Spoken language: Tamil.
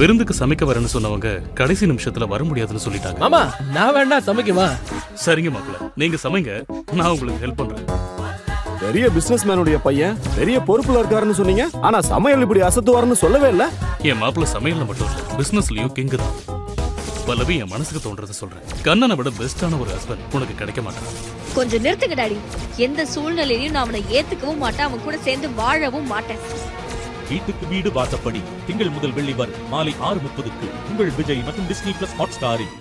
விருந்துக்கு சமைக்க வரேன்னு சொன்னவங்க கடைசி நிமிஷத்துல வர முடியாதுன்னு சொல்லிட்டாங்க மாமா நான் வேணா சமைக்கவா சரிங்க மாப்பிள்ள நீங்க சமைங்க நான் உங்களுக்கு ஹெல்ப் பண்றேன் பெரிய பிசினஸ் மேனுடைய பையன் பெரிய பொறுப்புல இருக்காருன்னு சொன்னீங்க ஆனா சமையல் இப்படி அசத்துவாருன்னு சொல்லவே இல்ல என் மாப்பிள்ள சமையல்ல மட்டும் இல்ல பிசினஸ்லயும் கிங்கு தான் பல்லவி என் மனசுக்கு தோன்றதை சொல்றேன் கண்ணனை விட பெஸ்டான ஒரு ஹஸ்பண்ட் உனக்கு கிடைக்க மாட்டான் கொஞ்சம் நிறுத்துங்க டாடி எந்த சூழ்நிலையிலும் நான் அவனை ஏத்துக்கவும் மாட்டேன் அவன் கூட சேர்ந்து வாழவும் மாட்டேன் வீட்டுக்கு வீடு வாசப்படி திங்கள் முதல் வெள்ளி வரை மாலை ஆறு முப்பதுக்கு உங்கள் விஜய் மற்றும் டிஸ்னி பிளஸ் ஹாட் ஸ்டாரில்